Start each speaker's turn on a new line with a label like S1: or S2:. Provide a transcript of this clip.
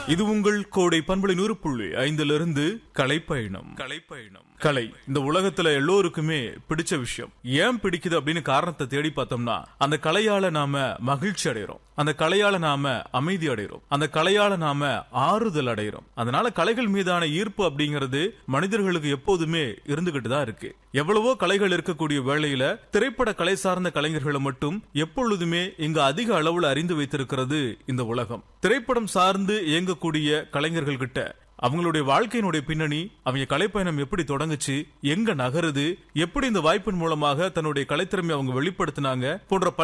S1: இது உங்கள் கோடை பண்பலை நூறு புள்ளி ஐந்திலிருந்து கலைப்பயணம் கலைப்பயணம் கலை இந்த உலகத்துல எல்லோருக்குமே பிடிச்ச விஷயம் ஏன் பிடிக்குது அப்படின்னு காரணத்தை தேடி பார்த்தோம்னா அந்த கலையால நாம மகிழ்ச்சி அடைகிறோம் அந்த கலையால நாம அமைதி அடைகிறோம் அந்த கலையால நாம ஆறுதல் அடைகிறோம் அதனால கலைகள் மீதான ஈர்ப்பு அப்படிங்கிறது மனிதர்களுக்கு எப்போதுமே இருந்துகிட்டு தான் இருக்கு எவ்வளவோ கலைகள் இருக்கக்கூடிய வேளையில திரைப்பட கலை சார்ந்த கலைஞர்களை மட்டும் எப்பொழுதுமே இங்கு அதிக அளவுல அறிந்து வைத்திருக்கிறது இந்த உலகம் திரைப்படம் சார்ந்து இயங்கக்கூடிய கலைஞர்கள் கிட்ட அவங்களுடைய வாழ்க்கையினுடைய பின்னணி அவங்க கலைப்பயணம் எப்படி தொடங்குச்சு எங்க நகருது எப்படி இந்த வாய்ப்பின் மூலமாக தன்னுடைய கலைத்திறமை அவங்க வெளிப்படுத்தினாங்க போன்ற